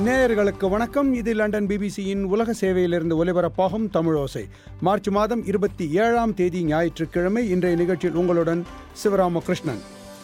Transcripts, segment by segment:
நேயர்களுக்கு வணக்கம் இது லண்டன் பிபிசியின் உலக சேவையிலிருந்து ஒலிபரப்பாகும் தமிழோசை மார்ச் மாதம் இருபத்தி ஏழாம் தேதி ஞாயிற்றுக்கிழமை இன்றைய நிகழ்ச்சியில் உங்களுடன் சிவராமகிருஷ்ணன்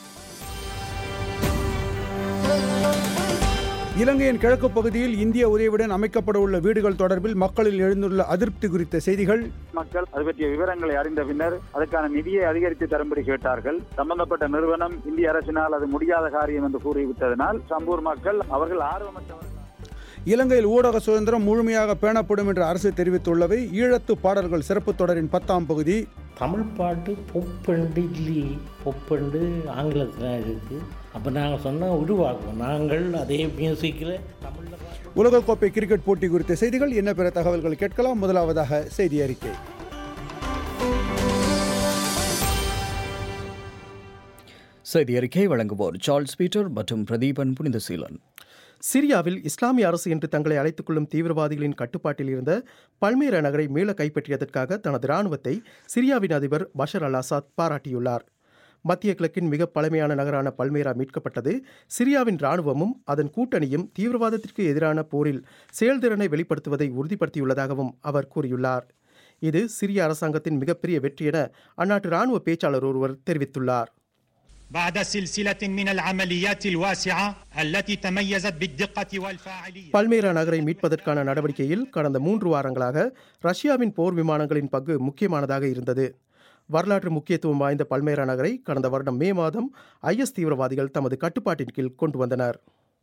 இலங்கையின் கிழக்கு பகுதியில் இந்திய உதவியுடன் அமைக்கப்பட உள்ள வீடுகள் தொடர்பில் மக்களில் எழுந்துள்ள அதிருப்தி குறித்த செய்திகள் மக்கள் அது பற்றிய விவரங்களை அறிந்த பின்னர் அதற்கான நிதியை அதிகரித்து தரும்படி கேட்டார்கள் சம்பந்தப்பட்ட நிறுவனம் இந்திய அரசினால் அது முடியாத காரியம் என்று கூறிவிட்டதனால் சம்பூர் மக்கள் அவர்கள் ஆர்வமற்றவர்கள் இலங்கையில் ஊடக சுதந்திரம் முழுமையாக பேணப்படும் என்று அரசு தெரிவித்துள்ளவை ஈழத்து பாடல்கள் சிறப்பு தொடரின் பத்தாம் பகுதி தமிழ் பாட்டு பொப்பண்டு இல்லி பொப்பண்டு ஆங்கிலத்தில் தான் இருக்குது அப்போ நாங்கள் சொன்னால் உருவாக்குவோம் நாங்கள் அதே மியூசிக்கில் தமிழில் உலகக்கோப்பை கிரிக்கெட் போட்டி குறித்த செய்திகள் என்ன பிற தகவல்கள் கேட்கலாம் முதலாவதாக செய்தி அறிக்கை செய்தி அறிக்கை வழங்குவோர் சார்ல்ஸ் பீட்டர் மற்றும் பிரதீபன் புனிதசீலன் சிரியாவில் இஸ்லாமிய அரசு என்று தங்களை அழைத்துக் கொள்ளும் தீவிரவாதிகளின் கட்டுப்பாட்டில் இருந்த பல்மேரா நகரை மீள கைப்பற்றியதற்காக தனது இராணுவத்தை சிரியாவின் அதிபர் பஷர் அல் அசாத் பாராட்டியுள்ளார் மத்திய கிழக்கின் மிக பழமையான நகரான பல்மேரா மீட்கப்பட்டது சிரியாவின் இராணுவமும் அதன் கூட்டணியும் தீவிரவாதத்திற்கு எதிரான போரில் செயல்திறனை வெளிப்படுத்துவதை உறுதிப்படுத்தியுள்ளதாகவும் அவர் கூறியுள்ளார் இது சிரிய அரசாங்கத்தின் மிகப்பெரிய வெற்றி என அந்நாட்டு இராணுவ பேச்சாளர் ஒருவர் தெரிவித்துள்ளார் بعد سلسلة من العمليات الواسعة التي تميزت بالدقة والفاعلية பல்மேரா நகரை மீட்பதற்கான நடவடிக்கையில் கடந்த மூன்று வாரங்களாக ரஷ்யாவின் போர் விமானங்களின் பங்கு முக்கியமானதாக இருந்தது வரலாற்று முக்கியத்துவம் வாய்ந்த பல்மேரா நகரை கடந்த வருடம் மே மாதம் ஐஎஸ் தீவிரவாதிகள் தமது கட்டுப்பாட்டின் கீழ் கொண்டு வந்தனர்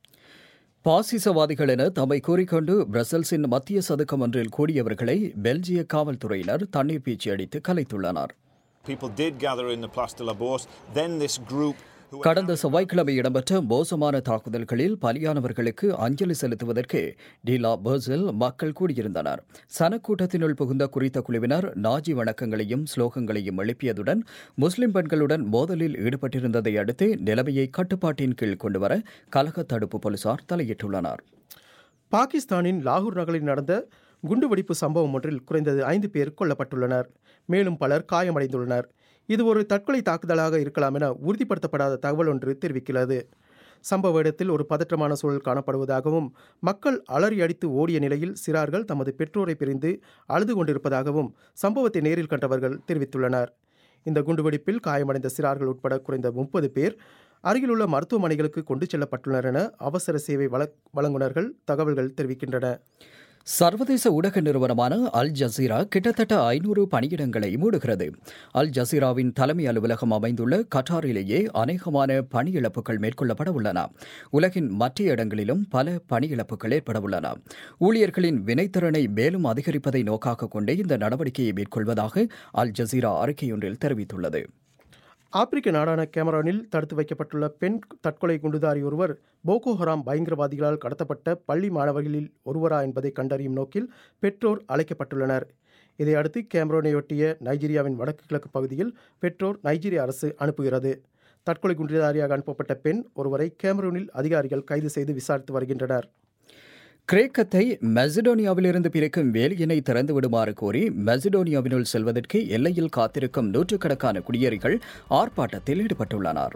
பாசிசவாதிகள் என தம்மை கூறிக்கொண்டு பிரசல்ஸின் மத்திய சதுக்கம் ஒன்றில் கூடியவர்களை பெல்ஜிய காவல்துறையினர் தண்ணீர் பீச்சி அடித்து கலைத்துள்ளனர் People did gather in the Place de la Bourse. Then this group who கடந்த செவ்வாய்க்கிழமை இடம்பெற்ற மோசமான தாக்குதல்களில் பலியானவர்களுக்கு அஞ்சலி செலுத்துவதற்கு டிலா பர்சில் மக்கள் கூடியிருந்தனர் சனக்கூட்டத்தினுள் புகுந்த குறித்த குழுவினர் நாஜி வணக்கங்களையும் ஸ்லோகங்களையும் எழுப்பியதுடன் முஸ்லிம் பெண்களுடன் மோதலில் ஈடுபட்டிருந்ததை அடுத்து நிலைமையை கட்டுப்பாட்டின் கீழ் கொண்டுவர கலக தடுப்பு போலீசார் தலையிட்டுள்ளனர் பாகிஸ்தானின் லாகூர் நகரில் நடந்த குண்டுவெடிப்பு சம்பவம் ஒன்றில் குறைந்தது ஐந்து பேர் கொல்லப்பட்டுள்ளனர் மேலும் பலர் காயமடைந்துள்ளனர் இது ஒரு தற்கொலை தாக்குதலாக இருக்கலாம் என உறுதிப்படுத்தப்படாத தகவல் ஒன்று தெரிவிக்கிறது சம்பவ இடத்தில் ஒரு பதற்றமான சூழல் காணப்படுவதாகவும் மக்கள் அலறி அடித்து ஓடிய நிலையில் சிறார்கள் தமது பெற்றோரை பிரிந்து அழுது கொண்டிருப்பதாகவும் சம்பவத்தை நேரில் கண்டவர்கள் தெரிவித்துள்ளனர் இந்த குண்டுவெடிப்பில் காயமடைந்த சிறார்கள் உட்பட குறைந்த முப்பது பேர் அருகிலுள்ள மருத்துவமனைகளுக்கு கொண்டு செல்லப்பட்டுள்ளனர் என அவசர சேவை வழ- வழங்குனர்கள் தகவல்கள் தெரிவிக்கின்றன சர்வதேச ஊடக நிறுவனமான அல் ஜசீரா கிட்டத்தட்ட ஐநூறு பணியிடங்களை மூடுகிறது அல் ஜசீராவின் தலைமை அலுவலகம் அமைந்துள்ள கட்டாரிலேயே அநேகமான பணி இழப்புகள் மேற்கொள்ளப்பட உள்ளன உலகின் மற்ற இடங்களிலும் பல பணி இழப்புகள் ஏற்பட உள்ளன ஊழியர்களின் வினைத்திறனை மேலும் அதிகரிப்பதை நோக்காக கொண்டே இந்த நடவடிக்கையை மேற்கொள்வதாக அல் ஜசீரா அறிக்கையொன்றில் தெரிவித்துள்ளது ஆப்பிரிக்க நாடான கேமரானில் தடுத்து வைக்கப்பட்டுள்ள பெண் தற்கொலை குண்டுதாரி ஒருவர் போகோ ஹராம் பயங்கரவாதிகளால் கடத்தப்பட்ட பள்ளி மாணவர்களில் ஒருவரா என்பதை கண்டறியும் நோக்கில் பெற்றோர் அழைக்கப்பட்டுள்ளனர் இதையடுத்து கேமரோனையொட்டிய நைஜீரியாவின் வடக்கு கிழக்கு பகுதியில் பெற்றோர் நைஜீரிய அரசு அனுப்புகிறது தற்கொலை குண்டுதாரியாக அனுப்பப்பட்ட பெண் ஒருவரை கேமரூனில் அதிகாரிகள் கைது செய்து விசாரித்து வருகின்றனர் கிரேக்கத்தை மெசடோனியாவிலிருந்து பிரிக்கும் வேலியினை திறந்து விடுமாறு கோரி மெசடோனியாவினுள் செல்வதற்கு எல்லையில் காத்திருக்கும் நூற்றுக்கணக்கான குடியேறிகள் ஆர்ப்பாட்டத்தில் ஈடுபட்டுள்ளனர்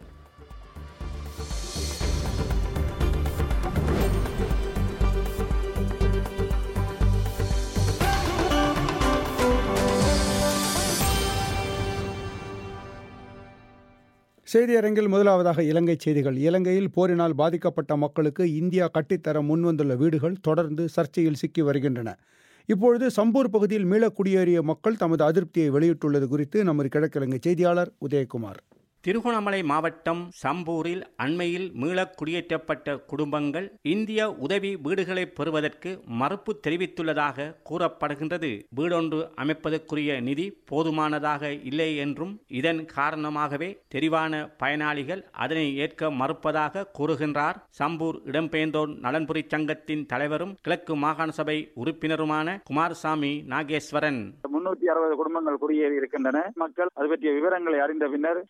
செய்தியரங்கில் முதலாவதாக இலங்கை செய்திகள் இலங்கையில் போரினால் பாதிக்கப்பட்ட மக்களுக்கு இந்தியா கட்டித்தர முன்வந்துள்ள வீடுகள் தொடர்ந்து சர்ச்சையில் சிக்கி வருகின்றன இப்பொழுது சம்பூர் பகுதியில் மீள குடியேறிய மக்கள் தமது அதிருப்தியை வெளியிட்டுள்ளது குறித்து நமது கிழக்கிழங்கை செய்தியாளர் உதயகுமார் திருகோணமலை மாவட்டம் சம்பூரில் அண்மையில் மீளக் குடியேற்றப்பட்ட குடும்பங்கள் இந்திய உதவி வீடுகளை பெறுவதற்கு மறுப்பு தெரிவித்துள்ளதாக கூறப்படுகின்றது வீடொன்று அமைப்பதற்குரிய நிதி போதுமானதாக இல்லை என்றும் இதன் காரணமாகவே தெரிவான பயனாளிகள் அதனை ஏற்க மறுப்பதாக கூறுகின்றார் சம்பூர் இடம்பெயர்ந்தோர் நலன்புரி சங்கத்தின் தலைவரும் கிழக்கு மாகாண சபை உறுப்பினருமான குமாரசாமி நாகேஸ்வரன் முன்னூத்தி அறுபது குடும்பங்கள் குடியேறி இருக்கின்றன மக்கள் அது பற்றிய விவரங்களை அறிந்த பின்னர் அதற்கான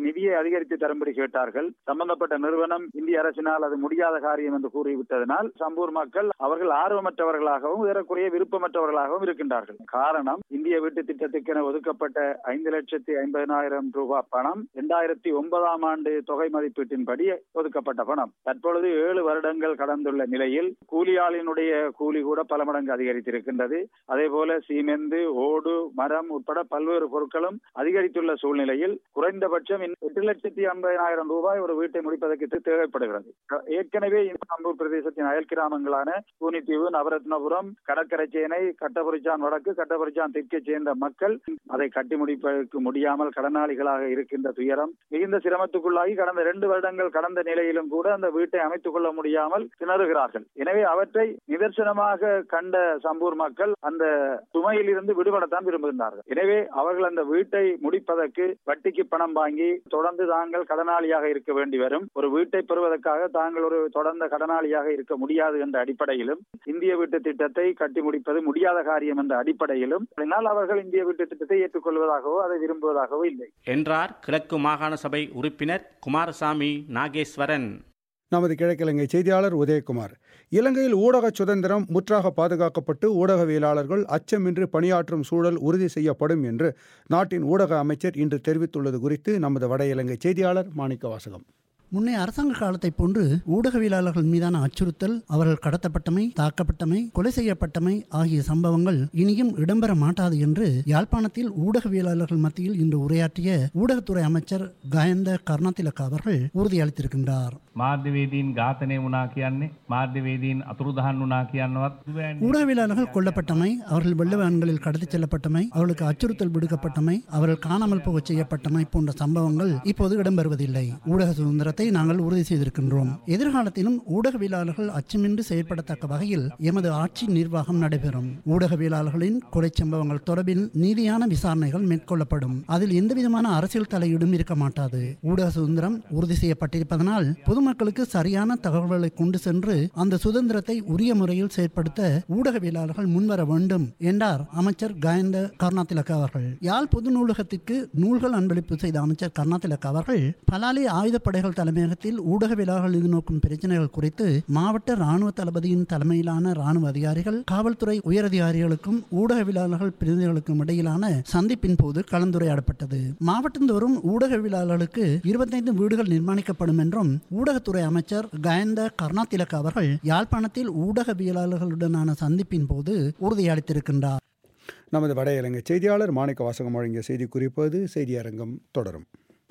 நிதியை அதிகரித்து தரும்படி கேட்டார்கள் சம்பந்தப்பட்ட நிறுவனம் இந்திய அரசினால் அது முடியாத காரியம் என்று கூறிவிட்டதனால் சம்பூர் மக்கள் அவர்கள் ஆர்வமற்றவர்களாகவும் ஏறக்குறைய விருப்பமற்றவர்களாகவும் இருக்கின்றார்கள் காரணம் இந்திய வீட்டு திட்டத்துக்கென ஒதுக்கப்பட்ட ஐந்து லட்சத்தி ஐம்பதினாயிரம் ரூபாய் பணம் இரண்டாயிரத்தி ஒன்பதாம் ஆண்டு தொகை மதிப்பீட்டின்படி ஒதுக்கப்பட்ட பணம் தற்பொழுது ஏழு வருடங்கள் கடந்துள்ள நிலையில் கூலியாளினுடைய கூலி கூட பல மடங்கு அதிகரித்திருக்கின்றது அதே போல சீமெந்து ஓடு மரம் உட்பட பல்வேறு பொருட்களும் அதிகரித்துள்ள சூழ்நிலையில் குறைந்தபட்சம் எட்டு லட்சத்தி ஐம்பதாயிரம் ரூபாய் ஒரு வீட்டை முடிப்பதற்கு தேவைப்படுகிறது ஏற்கனவே இந்தம்பூர் பிரதேசத்தின் அயல் கிராமங்களான கூனித்தீவு நவரத்னபுரம் கடற்கரைச்சேனை கட்டபுரிச்சான் வடக்கு கட்டபுரிச்சான் தெற்கை சேர்ந்த மக்கள் அதை கட்டி முடிப்பதற்கு முடியாமல் கடனாளிகளாக இருக்கின்ற துயரம் மிகுந்த சிரமத்துக்குள்ளாகி கடந்த இரண்டு வருடங்கள் கடந்த நிலையிலும் கூட அந்த வீட்டை அமைத்துக் கொள்ள முடியாமல் திணறுகிறார்கள் எனவே அவற்றை நிதர்சனமாக கண்ட சம்பூர் மக்கள் அந்த சுமையில் இருந்து விடுபடத்தான் விரும்புகின்றார்கள் எனவே அவர்கள் அந்த வீட்டை முடிப்பதற்கு வட்டிக்கு பணம் வாங்கி தொடர்ந்து தாங்கள் கடனாளியாக இருக்க வேண்டி வரும் ஒரு வீட்டை பெறுவதற்காக தாங்கள் ஒரு தொடர்ந்த கடனாளியாக இருக்க முடியாது என்ற அடிப்படையிலும் இந்திய வீட்டு திட்டத்தை கட்டி முடிப்பது முடியாத காரியம் என்ற அடிப்படையிலும் அதனால் அவர்கள் இந்திய வீட்டு திட்டத்தை ஏற்றுக்கொள்வதாகவோ அதை விரும்புவதாகவோ இல்லை என்றார் கிழக்கு மாகாண சபை உறுப்பினர் குமாரசாமி நாகேஸ்வரன் நமது கிழக்கிழங்கை செய்தியாளர் உதயகுமார் இலங்கையில் ஊடக சுதந்திரம் முற்றாக பாதுகாக்கப்பட்டு ஊடகவியலாளர்கள் அச்சமின்றி பணியாற்றும் சூழல் உறுதி செய்யப்படும் என்று நாட்டின் ஊடக அமைச்சர் இன்று தெரிவித்துள்ளது குறித்து நமது வட இலங்கை செய்தியாளர் மாணிக்க வாசகம் முன்னே அரசாங்க காலத்தைப் போன்று ஊடகவியலாளர்கள் மீதான அச்சுறுத்தல் அவர்கள் கடத்தப்பட்டமை தாக்கப்பட்டமை கொலை செய்யப்பட்டமை ஆகிய சம்பவங்கள் இனியும் இடம்பெற மாட்டாது என்று யாழ்ப்பாணத்தில் ஊடகவியலாளர்கள் மத்தியில் இன்று உரையாற்றிய ஊடகத்துறை அமைச்சர் கயந்த கருணாதிலக்க அவர்கள் உறுதியளித்திருக்கின்றார் මාධ්‍යවේදීන් ඝාතනය වුණා කියන්නේ මාධ්‍යවේදීන් අතුරුදහන් වුණා කියන්නවත් ஊடகவியலாளர்கள் கொல்லப்பட்டமை அவர்கள் வெள்ளவான்களில் கடத்திச் செல்லப்பட்டமை அவர்களுக்கு அச்சுறுத்தல் விடுக்கப்பட்டமை அவர்கள் காணாமல் போகச் செய்யப்பட்டமை போன்ற சம்பவங்கள் இப்போது இடம்பெறுவதில்லை ஊடக சுதந்திரத்தை நாங்கள் உறுதி செய்திருக்கின்றோம் எதிர்காலத்திலும் ஊடகவியலாளர்கள் அச்சமின்றி செயல்படத்தக்க வகையில் எமது ஆட்சி நிர்வாகம் நடைபெறும் ஊடகவியலாளர்களின் கொலை சம்பவங்கள் தொடர்பில் நீதியான விசாரணைகள் மேற்கொள்ளப்படும் அதில் எந்தவிதமான அரசியல் தலையீடும் இருக்க மாட்டாது ஊடக சுதந்திரம் உறுதி செய்யப்பட்டிருப்பதனால் பொதுமக்களுக்கு சரியான தகவல்களை கொண்டு சென்று அந்த சுதந்திரத்தை உரிய முறையில் செயற்படுத்த ஊடகவியலாளர்கள் முன்வர வேண்டும் என்றார் அமைச்சர் கயந்த கருணாதிலக்க அவர்கள் யாழ் பொது நூலகத்திற்கு நூல்கள் அன்பளிப்பு செய்த அமைச்சர் கருணாதிலக்க அவர்கள் பலாலி ஆயுதப்படைகள் தலைமையகத்தில் ஊடகவியலாளர்கள் எதிர்நோக்கும் பிரச்சனைகள் குறித்து மாவட்ட ராணுவ தளபதியின் தலைமையிலான ராணுவ அதிகாரிகள் காவல்துறை உயரதிகாரிகளுக்கும் ஊடகவியலாளர்கள் பிரதிநிதிகளுக்கும் இடையிலான சந்திப்பின் போது கலந்துரையாடப்பட்டது மாவட்டந்தோறும் ஊடகவியலாளர்களுக்கு இருபத்தைந்து வீடுகள் நிர்மாணிக்கப்படும் என்றும் ஊடகத்துறை அமைச்சர் கயந்த கருணாதிலக்க அவர்கள் யாழ்ப்பாணத்தில் ஊடகவியலாளர்களுடனான சந்திப்பின் போது உறுதியளித்திருக்கின்றார் நமது வட இலங்கை செய்தியாளர் மாணிக்க வாசகம் வழங்கிய செய்தி குறிப்பது செய்தியரங்கம் தொடரும்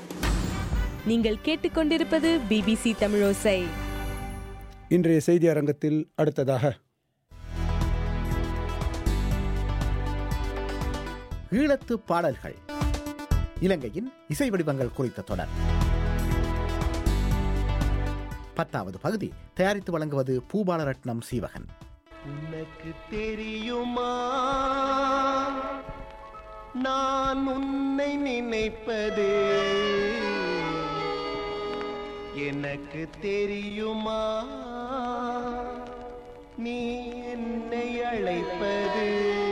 நீங்கள் கேட்டுக்கொண்டிருப்பது பிபிசி தமிழோசை இன்றைய செய்தி அரங்கத்தில் அடுத்ததாக ஈழத்து பாடல்கள் இலங்கையின் இசை வடிவங்கள் குறித்த தொடர் பத்தாவது பகுதி தயாரித்து வழங்குவது பூபாலரட்னம் சீவகன் உனக்கு தெரியுமா நான் உன்னை நினைப்பது எனக்கு தெரியுமா நீ என்னை அழைப்பது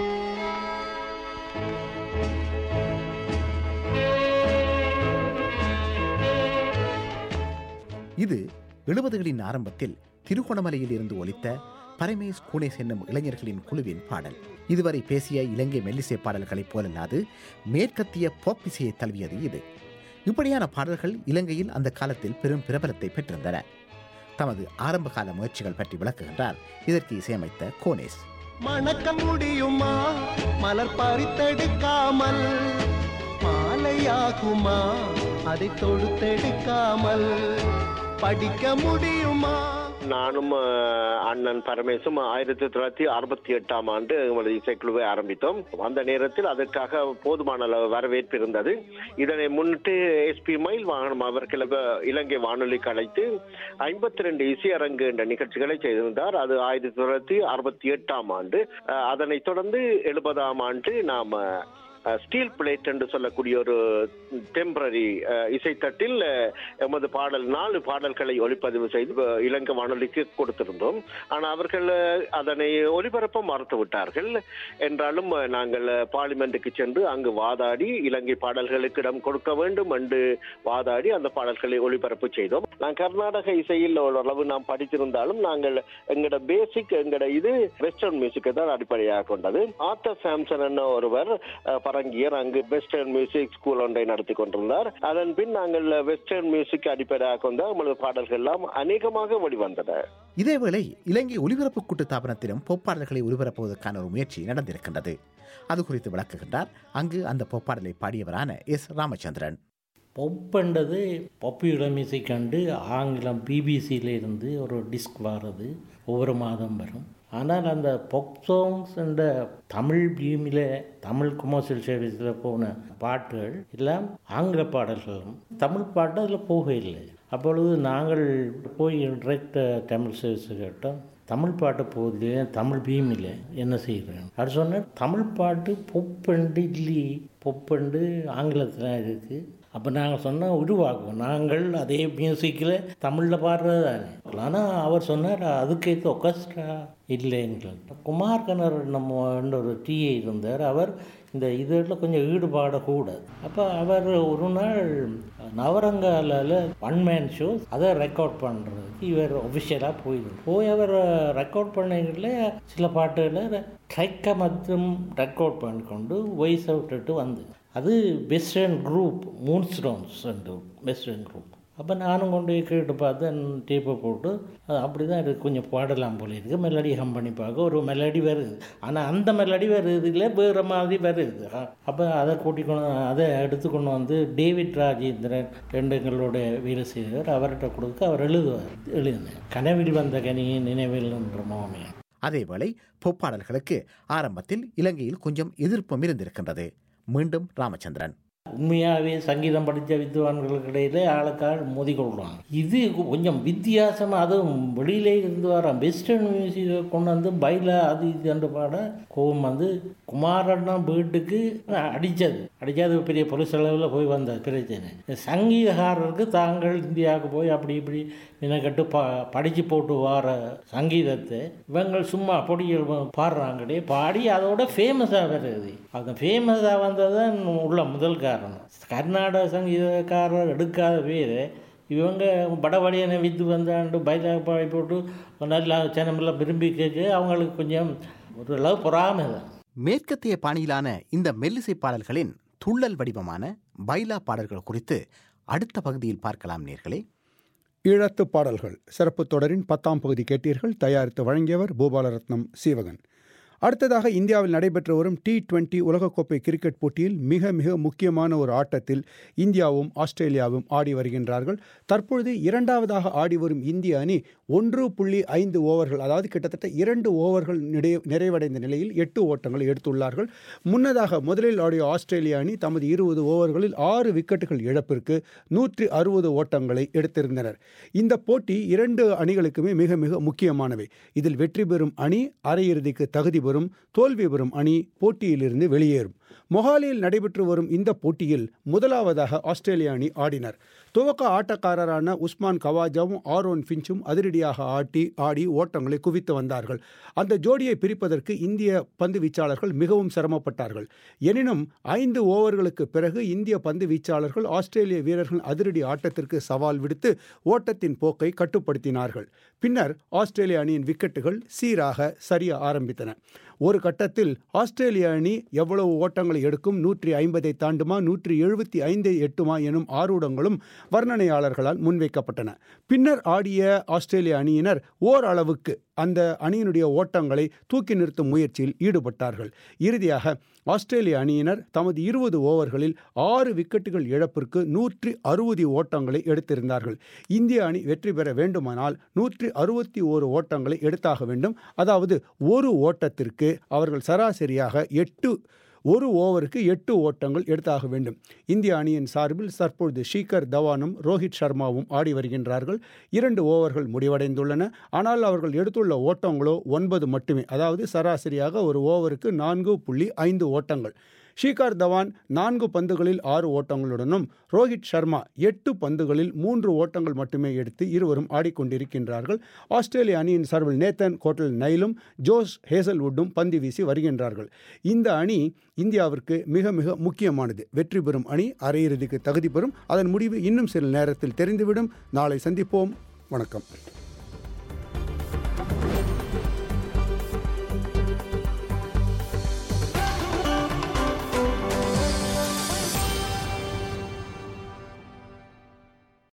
இது எழுபதுகளின் ஆரம்பத்தில் திருகோணமலையில் இருந்து ஒலித்த பரமேஸ் கூனேஸ் என்னும் இளைஞர்களின் குழுவின் பாடல் இதுவரை பேசிய இலங்கை மெல்லிசை பாடல்களைப் போலல்லாது மேற்கத்திய பாப் இசையை தழுவியது இது இப்படியான பாடல்கள் இலங்கையில் அந்த காலத்தில் பெரும் பிரபலத்தை பெற்றிருந்தன தமது ஆரம்பகால முயற்சிகள் பற்றி விளக்குகின்றார் இதற்கு இசையமைத்த கோனேஸ் மணக்க முடியுமா மலர் பறித்தெடுக்காமல் மாலையாகுமா அதை தொடுத்தெடுக்காமல் படிக்க முடியுமா நானும் அஹ், அண்ணன் பரமேசும் ஆயிரத்தி தொள்ளாயிரத்தி அறுபத்தி எட்டாம் ஆண்டு எங்களது இசைக்குழுவை ஆரம்பித்தோம் அந்த நேரத்தில் அதற்காக போதுமான அளவு வரவேற்பு இருந்தது இதனை முன்னிட்டு எஸ்பி மயில் வாகனம் அவர்கள் இலங்கை வானொலிக்கு அழைத்து ஐம்பத்தி ரெண்டு இசையரங்கு என்ற நிகழ்ச்சிகளை செய்திருந்தார் அது ஆயிரத்தி தொள்ளாயிரத்தி அறுபத்தி எட்டாம் ஆண்டு அஹ், அதனைத் தொடர்ந்து எழுபதாம் ஆண்டு நாம் ஸ்டீல் பிளேட் என்று சொல்லக்கூடிய ஒரு டெம்பரரி இசைத்தட்டில் அஹ், எமது பாடல் நாலு பாடல்களை ஒளிப்பதிவு செய்து அஹ், இலங்கை வானொலிக்கு கொடுத்திருந்தோம் ஆனால் அவர்கள் அஹ், அதனை ஒளிபரப்ப மறுத்து விட்டார்கள் என்றாலும் அஹ், நாங்கள் அஹ், பார்லிமெண்ட்டுக்கு சென்று அங்கு வாதாடி இலங்கை பாடல்களுக்கு இடம் கொடுக்க வேண்டும் என்று வாதாடி அந்த பாடல்களை ஒளிபரப்பு செய்தோம் நான் கர்நாடக இசையில் ஓரளவு நாம் படித்திருந்தாலும் நாங்கள் எங்களோட பேசிக் எங்களோட இது வெஸ்டர்ன் மியூசிக்கை தான் அடிப்படையாக கொண்டது ஆர்த்தர் சாம்சன் என்ற ஒருவர் அஹ், பரங்கியர் அங்கு வெஸ்டர்ன் மியூசிக் ஸ்கூல் ஒன்றை நடத்தி கொண்டிருந்தார் அதன் பின் நாங்கள் வெஸ்டர்ன் மியூசிக் அடிப்படையாக கொண்ட நமது பாடல்கள் எல்லாம் அநேகமாக வெளிவந்தன இதேவேளை இலங்கை ஒலிபரப்பு கூட்டு தாபனத்திலும் பொப்பாடல்களை ஒலிபரப்புவதற்கான ஒரு முயற்சி நடந்திருக்கின்றது அது குறித்து விளக்குகின்றார் அங்கு அந்த பொப்பாடலை பாடியவரான எஸ் ராமச்சந்திரன் பொப்புன்றது பாப்புலர் மியூசிக் கண்டு ஆங்கிலம் பிபிசியில இருந்து ஒரு டிஸ்க் வர்றது ஒவ்வொரு மாதம் வரும் ஆனால் அந்த பொப் சாங்ஸ் என்ற தமிழ் பீமில் தமிழ் கமர்ஷியல் சர்வீஸில் போன பாட்டுகள் எல்லாம் ஆங்கில பாடல்களும் தமிழ் பாட்டு அதில் போகவில்லை அப்பொழுது நாங்கள் போய் டிரெக்ட் தமிழ் சர்வீஸ் கேட்டோம் தமிழ் பாட்டு போகுது தமிழ் பீமில் என்ன செய்கிறேன் அது சொன்னேன் தமிழ் பாட்டு பொப்பண்டு இல்லி பொப்பண்டு ஆங்கிலத்தில் இருக்குது அப்போ நாங்கள் சொன்னால் உருவாக்குவோம் நாங்கள் அதே மியூசிக்கில் தமிழில் பாடுறது தானே ஆனால் அவர் சொன்னார் அதுக்கேற்ற ஒக்கஸ்ட்ரா இல்லைன்னு குமார் கனர் நம்ம ஒரு டிஏ இருந்தார் அவர் இந்த இதில் கொஞ்சம் ஈடுபாட கூட அப்போ அவர் ஒரு நாள் நவரங்காலில் ஒன் மேன் ஷோ அதை ரெக்கார்ட் பண்ணுறதுக்கு இவர் ஒஃபிஷியலாக போயிடும் போய் அவர் ரெக்கார்ட் பண்ணல சில பாட்டுகளை ட்ரைக்கை மற்றும் ரெக்கார்ட் பண்ணிக்கொண்டு வாய்ஸ் விட்டுட்டு வந்து அது western group moon stones western group அப்போ நானும் கொண்டு போய் கேட்டு பார்த்தேன் டேப்பை போட்டு அது அப்படி தான் இருக்குது கொஞ்சம் பாடலாம் போல இருக்குது மெலடி ஹம் பண்ணி பார்க்க ஒரு மெலடி வருது ஆனால் அந்த மெலடி வருது இல்லை வேறு மாதிரி வருது அப்போ அதை கூட்டி கொண்டு அதை எடுத்து கொண்டு வந்து டேவிட் ராஜேந்திரன் ரெண்டு எங்களோட வேலை செய்தவர் அவர்கிட்ட கொடுக்க அவர் எழுதுவார் எழுதினேன் கனவில் வந்த கனியின் நினைவில் என்ற மாமே அதேவேளை பொப்பாடல்களுக்கு ஆரம்பத்தில் இலங்கையில் கொஞ்சம் எதிர்ப்பும் இருந்திருக்கின்றது மீண்டும் ராமச்சந்திரன் உண்மையாகவே சங்கீதம் படித்த வித்வான்களுக்கு இடையிலே ஆளுக்காள் மோதிக்கொள்கிறாங்க இது கொஞ்சம் வித்தியாசமாக அதுவும் வெளியிலே இருந்து வர வெஸ்டர்ன் மியூசிக்கை கொண்டு வந்து பைலா அது இது என்று பாட கோவம் வந்து குமாரண்ணா வீட்டுக்கு அடித்தது அடித்தது பெரிய பொலிஸ் அளவில் போய் வந்தது பிரச்சனை சங்கீதக்காரருக்கு தாங்கள் இந்தியாவுக்கு போய் அப்படி இப்படி நினைக்கட்டு ப படித்து போட்டு வர சங்கீதத்தை இவங்கள் சும்மா பொடிகள் பாடுறாங்களே பாடி அதோட ஃபேமஸாக வருது அந்த ஃபேமஸாக வந்ததுதான் உள்ள முதல் காரணம் கர்நாடக சங்கீதக்காரர் எடுக்காத பேர் இவங்க படவழியனை வித்து வந்தாண்டு பைலா பாடி போட்டு நல்லா சேனமெல்லாம் விரும்பி கேட்க அவங்களுக்கு கொஞ்சம் ஓரளவு பொறாமை தான் மேற்கத்திய பாணியிலான இந்த மெல்லிசை பாடல்களின் துள்ளல் வடிவமான பைலா பாடல்கள் குறித்து அடுத்த பகுதியில் பார்க்கலாம் நேர்களே ஈழத்து பாடல்கள் சிறப்பு தொடரின் பத்தாம் பகுதி கேட்டீர்கள் தயாரித்து வழங்கியவர் பூபாலரத்னம் சீவகன் அடுத்ததாக இந்தியாவில் நடைபெற்று வரும் டி டுவெண்டி உலகக்கோப்பை கிரிக்கெட் போட்டியில் மிக மிக முக்கியமான ஒரு ஆட்டத்தில் இந்தியாவும் ஆஸ்திரேலியாவும் ஆடி வருகின்றார்கள் தற்பொழுது இரண்டாவதாக ஆடி வரும் இந்திய அணி ஒன்று புள்ளி ஐந்து ஓவர்கள் அதாவது கிட்டத்தட்ட இரண்டு ஓவர்கள் நிறைய- நிறைவடைந்த நிலையில் எட்டு ஓட்டங்களை எடுத்துள்ளார்கள் முன்னதாக முதலில் ஆடிய ஆஸ்திரேலிய அணி தமது இருபது ஓவர்களில் ஆறு விக்கெட்டுகள் இழப்பிற்கு நூற்றி அறுபது ஓட்டங்களை எடுத்திருந்தனர் இந்த போட்டி இரண்டு அணிகளுக்குமே மிக மிக முக்கியமானவை இதில் வெற்றி பெறும் அணி அரையிறுதிக்கு தகுதி பெறும் தோல்வி பெறும் அணி போட்டியிலிருந்து வெளியேறும் மொஹாலியில் நடைபெற்று வரும் இந்த போட்டியில் முதலாவதாக ஆஸ்திரேலிய அணி ஆடினர் துவக்க ஆட்டக்காரரான உஸ்மான் கவாஜாவும் ஆரோன் ஃபின்ச்சும் அதிரடியாக ஆட்டி ஆடி ஓட்டங்களை குவித்து வந்தார்கள் அந்த ஜோடியை பிரிப்பதற்கு இந்திய பந்து வீச்சாளர்கள் மிகவும் சிரமப்பட்டார்கள் எனினும் ஐந்து ஓவர்களுக்கு பிறகு இந்திய பந்து வீச்சாளர்கள் ஆஸ்திரேலிய வீரர்கள் அதிரடி ஆட்டத்திற்கு சவால் விடுத்து ஓட்டத்தின் போக்கை கட்டுப்படுத்தினார்கள் பின்னர் ஆஸ்திரேலிய அணியின் விக்கெட்டுகள் சீராக சரிய ஆரம்பித்தன ஒரு கட்டத்தில் ஆஸ்திரேலிய அணி எவ்வளவு ஓட்டங்களை எடுக்கும் நூற்றி ஐம்பதை தாண்டுமா நூற்றி எழுபத்தி ஐந்தை எட்டுமா எனும் ஆரூடங்களும் வர்ணனையாளர்களால் முன்வைக்கப்பட்டன பின்னர் ஆடிய ஆஸ்திரேலிய அணியினர் ஓரளவுக்கு அந்த அணியினுடைய ஓட்டங்களை தூக்கி நிறுத்தும் முயற்சியில் ஈடுபட்டார்கள் இறுதியாக ஆஸ்திரேலிய அணியினர் தமது இருபது ஓவர்களில் ஆறு விக்கெட்டுகள் இழப்பிற்கு நூற்றி அறுபது ஓட்டங்களை எடுத்திருந்தார்கள் இந்திய அணி வெற்றி பெற வேண்டுமானால் நூற்றி அறுபத்தி ஓரு ஓட்டங்களை எடுத்தாக வேண்டும் அதாவது ஒரு ஓட்டத்திற்கு அவர்கள் சராசரியாக எட்டு ஒரு ஓவருக்கு எட்டு ஓட்டங்கள் எடுத்தாக வேண்டும் இந்திய அணியின் சார்பில் தற்பொழுது ஷீகர் தவானும் ரோஹித் சர்மாவும் ஆடி வருகின்றார்கள் இரண்டு ஓவர்கள் முடிவடைந்துள்ளன ஆனால் அவர்கள் எடுத்துள்ள ஓட்டங்களோ ஒன்பது மட்டுமே அதாவது சராசரியாக ஒரு ஓவருக்கு நான்கு புள்ளி ஐந்து ஓட்டங்கள் ஷிகார் தவான் நான்கு பந்துகளில் ஆறு ஓட்டங்களுடனும் ரோஹித் சர்மா எட்டு பந்துகளில் மூன்று ஓட்டங்கள் மட்டுமே எடுத்து இருவரும் ஆடிக்கொண்டிருக்கின்றார்கள் ஆஸ்திரேலிய அணியின் சார்பில் நேத்தன் கோட்டல் நைலும் ஜோஸ் ஹேசல்வுட்டும் பந்து வீசி வருகின்றார்கள் இந்த அணி இந்தியாவிற்கு மிக மிக முக்கியமானது வெற்றி பெறும் அணி அரையிறுதிக்கு தகுதி பெறும் அதன் முடிவு இன்னும் சில நேரத்தில் தெரிந்துவிடும் நாளை சந்திப்போம் வணக்கம்